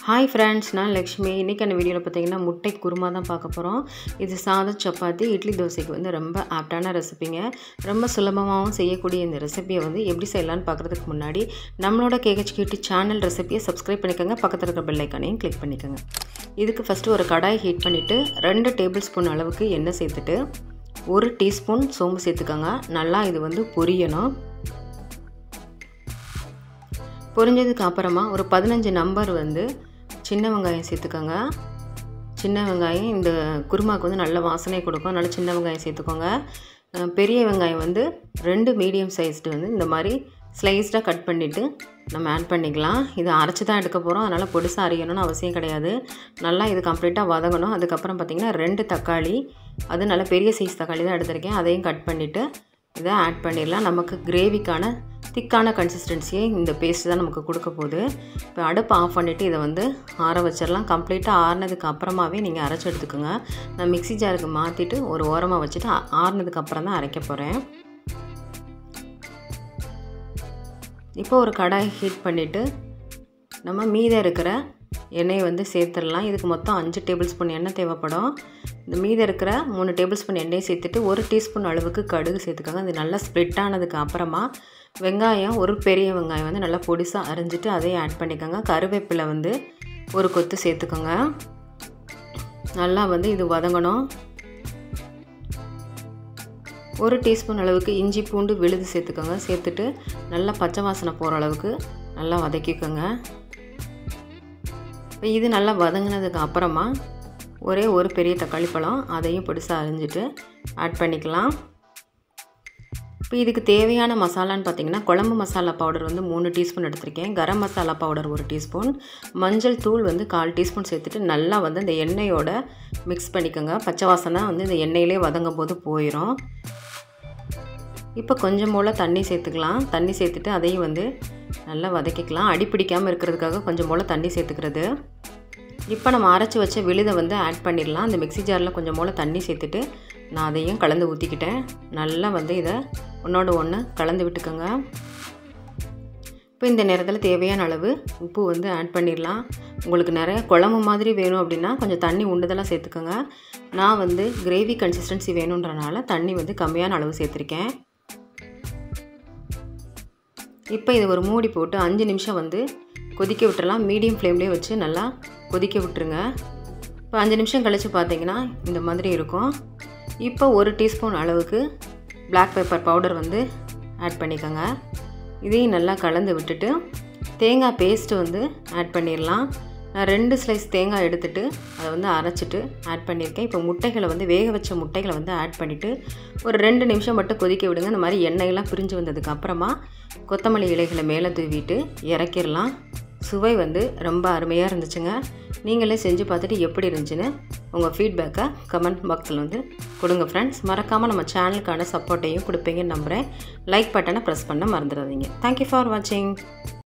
hi friends நான் லக்ஷ்மி இன்றைக்கான வீடியோவில் பார்த்தீங்கன்னா முட்டை குருமா தான் பார்க்க போகிறோம் இது சாதம் சப்பாத்தி இட்லி தோசைக்கு வந்து ரொம்ப ஆப்டான ரெசிபிங்க ரொம்ப சுலபமாகவும் செய்யக்கூடிய இந்த ரெசிபியை வந்து எப்படி செய்யலான்னு பார்க்குறதுக்கு முன்னாடி நம்மளோட கேஹெச் கியூட்டி சேனல் ரெசிபியை சப்ஸ்கிரைப் பண்ணிக்கோங்க பக்கத்தில் இருக்கிற பெல் ஐக்கானையும் கிளிக் பண்ணிக்கோங்க இதுக்கு ஃபஸ்ட்டு ஒரு கடாய் ஹீட் பண்ணிவிட்டு ரெண்டு டேபிள் ஸ்பூன் அளவுக்கு எண்ணெய் சேர்த்துட்டு ஒரு டீஸ்பூன் சோம்பு சேர்த்துக்கோங்க நல்லா இது வந்து பொரியணும் பொரிஞ்சதுக்கு அப்புறமா ஒரு பதினஞ்சு நம்பர் வந்து சின்ன வெங்காயம் சேர்த்துக்கோங்க சின்ன வெங்காயம் இந்த குருமாவுக்கு வந்து நல்ல வாசனை கொடுக்கும் நல்ல சின்ன வெங்காயம் சேர்த்துக்கோங்க பெரிய வெங்காயம் வந்து ரெண்டு மீடியம் சைஸ்டு வந்து இந்த மாதிரி ஸ்லைஸ்டாக கட் பண்ணிவிட்டு நம்ம ஆட் பண்ணிக்கலாம் இது அரைச்சி தான் எடுக்க போகிறோம் அதனால் பொடிசாக அரைக்கணும்னு அவசியம் கிடையாது நல்லா இது கம்ப்ளீட்டாக வதங்கணும் அதுக்கப்புறம் பார்த்திங்கன்னா ரெண்டு தக்காளி அது நல்ல பெரிய சைஸ் தக்காளி தான் எடுத்திருக்கேன் அதையும் கட் பண்ணிவிட்டு இதை ஆட் பண்ணிடலாம் நமக்கு கிரேவிக்கான திக்கான கன்சிஸ்டன்சியை இந்த பேஸ்ட் தான் நமக்கு கொடுக்க போகுது இப்போ அடுப்பு ஆஃப் பண்ணிவிட்டு இதை வந்து ஆற வச்சிடலாம் கம்ப்ளீட்டாக ஆறினதுக்கு அப்புறமாவே நீங்கள் அரைச்சி எடுத்துக்கோங்க நான் மிக்சி ஜாருக்கு மாற்றிட்டு ஒரு ஓரமாக வச்சுட்டு ஆறினதுக்கு அப்புறம் தான் அரைக்க போகிறேன் இப்போ ஒரு கடாய் ஹீட் பண்ணிவிட்டு நம்ம மீதம் இருக்கிற எண்ணெயை வந்து சேர்த்துடலாம் இதுக்கு மொத்தம் அஞ்சு டேபிள் ஸ்பூன் எண்ணெய் தேவைப்படும் இந்த மீதம் இருக்கிற மூணு டேபிள் ஸ்பூன் எண்ணெயை சேர்த்துட்டு ஒரு டீஸ்பூன் அளவுக்கு கடுகு சேர்த்துக்கோங்க அது நல்லா ஸ்ப்ளிட் ஆனதுக்கு அப்புறமா வெங்காயம் ஒரு பெரிய வெங்காயம் வந்து நல்லா பொடிசாக அரிஞ்சிட்டு அதையும் ஆட் பண்ணிக்கோங்க கருவேப்பிலை வந்து ஒரு கொத்து சேர்த்துக்கோங்க நல்லா வந்து இது வதங்கணும் ஒரு டீஸ்பூன் அளவுக்கு இஞ்சி பூண்டு விழுது சேர்த்துக்கோங்க சேர்த்துட்டு நல்லா பச்சை வாசனை போகிற அளவுக்கு நல்லா வதக்கிக்கோங்க இப்போ இது நல்லா வதங்கினதுக்கு அப்புறமா ஒரே ஒரு பெரிய தக்காளி பழம் அதையும் பொடிசாக அரிஞ்சிட்டு ஆட் பண்ணிக்கலாம் இப்போ இதுக்கு தேவையான மசாலான்னு பார்த்தீங்கன்னா குழம்பு மசாலா பவுடர் வந்து மூணு டீஸ்பூன் எடுத்திருக்கேன் கரம் மசாலா பவுடர் ஒரு டீஸ்பூன் மஞ்சள் தூள் வந்து கால் டீஸ்பூன் சேர்த்துட்டு நல்லா வந்து இந்த எண்ணெயோட மிக்ஸ் பண்ணிக்கோங்க பச்சை வாசனை வந்து இந்த எண்ணெயிலே வதங்கும் போது போயிடும் இப்போ கொஞ்சம் போல் தண்ணி சேர்த்துக்கலாம் தண்ணி சேர்த்துட்டு அதையும் வந்து நல்லா வதக்கிக்கலாம் அடி பிடிக்காமல் இருக்கிறதுக்காக கொஞ்சம் போல் தண்ணி சேர்த்துக்கிறது இப்போ நம்ம அரைச்சி வச்ச விழுதை வந்து ஆட் பண்ணிடலாம் அந்த மிக்சி ஜாரில் கொஞ்சம் போல் தண்ணி சேர்த்துட்டு நான் அதையும் கலந்து ஊற்றிக்கிட்டேன் நல்லா வந்து இதை ஒன்றோட ஒன்று கலந்து விட்டுக்கோங்க இப்போ இந்த நேரத்தில் தேவையான அளவு உப்பு வந்து ஆட் பண்ணிடலாம் உங்களுக்கு நிறைய குழம்பு மாதிரி வேணும் அப்படின்னா கொஞ்சம் தண்ணி உண்டுதலாக சேர்த்துக்கோங்க நான் வந்து கிரேவி கன்சிஸ்டன்சி வேணுன்றனால தண்ணி வந்து கம்மியான அளவு சேர்த்துருக்கேன் இப்போ இது ஒரு மூடி போட்டு அஞ்சு நிமிஷம் வந்து கொதிக்க விட்டுறலாம் மீடியம் ஃப்ளேம்லேயே வச்சு நல்லா கொதிக்க விட்டுருங்க இப்போ அஞ்சு நிமிஷம் கழித்து பார்த்தீங்கன்னா இந்த மாதிரி இருக்கும் இப்போ ஒரு டீஸ்பூன் அளவுக்கு பிளாக் பெப்பர் பவுடர் வந்து ஆட் பண்ணிக்கோங்க இதையும் நல்லா கலந்து விட்டுட்டு தேங்காய் பேஸ்ட்டு வந்து ஆட் பண்ணிடலாம் நான் ரெண்டு ஸ்லைஸ் தேங்காய் எடுத்துகிட்டு அதை வந்து அரைச்சிட்டு ஆட் பண்ணியிருக்கேன் இப்போ முட்டைகளை வந்து வேக வச்ச முட்டைகளை வந்து ஆட் பண்ணிவிட்டு ஒரு ரெண்டு நிமிஷம் மட்டும் கொதிக்க விடுங்க இந்த மாதிரி எண்ணெயெல்லாம் பிரிஞ்சு வந்ததுக்கு அப்புறமா கொத்தமல்லி இலைகளை மேலே தூவிட்டு இறக்கிடலாம் சுவை வந்து ரொம்ப அருமையாக இருந்துச்சுங்க நீங்களே செஞ்சு பார்த்துட்டு எப்படி இருந்துச்சுன்னு உங்கள் ஃபீட்பேக்கை கமெண்ட் பாக்ஸில் வந்து கொடுங்க ஃப்ரெண்ட்ஸ் மறக்காமல் நம்ம சேனலுக்கான சப்போர்ட்டையும் கொடுப்பீங்கன்னு நம்புகிறேன் லைக் பட்டனை ப்ரெஸ் பண்ண மறந்துடாதீங்க தேங்க்யூ ஃபார் வாட்சிங்